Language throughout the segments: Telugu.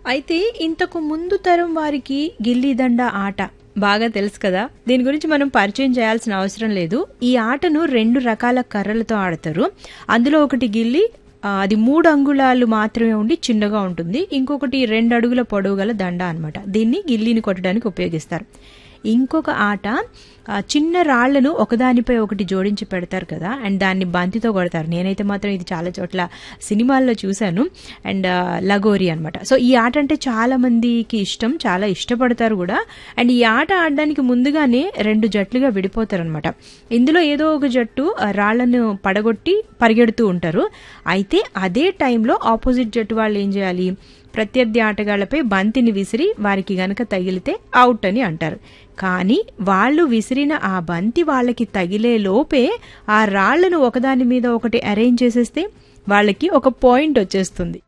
అయితే ఇంతకు ముందు తరం వారికి గిల్లీదండ ఆట బాగా తెలుసు కదా దీని గురించి మనం పరిచయం చేయాల్సిన అవసరం లేదు ఈ ఆటను రెండు రకాల కర్రలతో ఆడతారు అందులో ఒకటి గిల్లి ఆ, అది మూడు అంగుళాలు మాత్రమే ఉండి చిన్నగా ఉంటుంది ఇంకొకటి రెండు అడుగుల పొడవు గల దండ అనమాట దీన్ని గిల్లీని కొట్టడానికి ఉపయోగిస్తారు ఇంకొక ఆట ఆ, చిన్న రాళ్లను ఒకదానిపై ఒకటి జోడించి పెడతారు కదా అండ్ దాన్ని బంతితో కొడతారు నేనైతే మాత్రం ఇది చాలా చోట్ల సినిమాల్లో చూశాను అండ్ ఆ, లగోరి అనమాట సో ఈ ఆట అంటే చాలా మందికి ఇష్టం చాలా ఇష్టపడతారు కూడా అండ్ ఈ ఆట ఆడడానికి ముందుగానే రెండు జట్లుగా విడిపోతారు అనమాట ఇందులో ఏదో ఒక జట్టు ఆ, రాళ్లను పడగొట్టి పరిగెడుతూ ఉంటారు అయితే అదే టైంలో ఆపోజిట్ జట్టు వాళ్ళు ఏం చేయాలి ప్రత్యర్థి ఆటగాళ్లపై బంతిని విసిరి వారికి గనక తగిలితే అవుట్ అని అంటారు కానీ వాళ్ళు విసిరిన ఆ బంతి వాళ్ళకి తగిలే లోపే ఆ రాళ్లను ఒకదాని మీద ఒకటి అరేంజ్ చేసేస్తే వాళ్ళకి ఒక పాయింట్ వచ్చేస్తుంది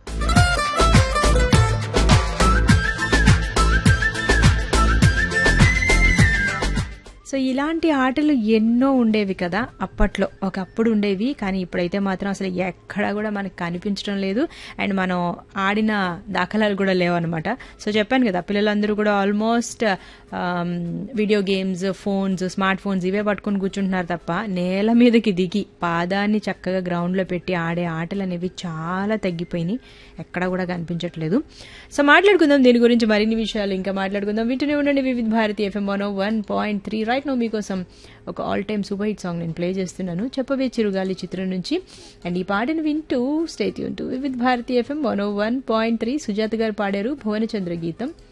సో ఇలాంటి ఆటలు ఎన్నో ఉండేవి కదా అప్పట్లో ఒకప్పుడు ఉండేవి కానీ ఇప్పుడైతే మాత్రం అసలు ఎక్కడా కూడా మనకు కనిపించడం లేదు అండ్ మనం ఆడిన దాఖలాలు కూడా లేవన్నమాట సో చెప్పాను కదా పిల్లలందరూ కూడా almost video games phones smart phones ఇవే పట్టుకొని కూర్చుంటున్నారు తప్ప నేల మీదకి దిగి పాదాన్ని చక్కగా గ్రౌండ్లో పెట్టి ఆడే ఆటలు అనేవి చాలా తగ్గిపోయినాయి ఎక్కడా కూడా కనిపించట్లేదు సో మాట్లాడుకుందాం దీని గురించి మరిన్ని విషయాలు ఇంకా మాట్లాడుకుందాం వింటూనే ఉండండి Vividh Bharati FM one one point three right no మీకోసం ఒక all time super hit song నేను ప్లే చేస్తున్నాను చెప్పవే చిరుగాలి చిత్రం నుంచి అండ్ ఈ పాటను వింటూ స్టేట్ యూన్ to Vividh Bharati FM one one point three Sujatha గారు పాడారు భువనచంద్ర గీతం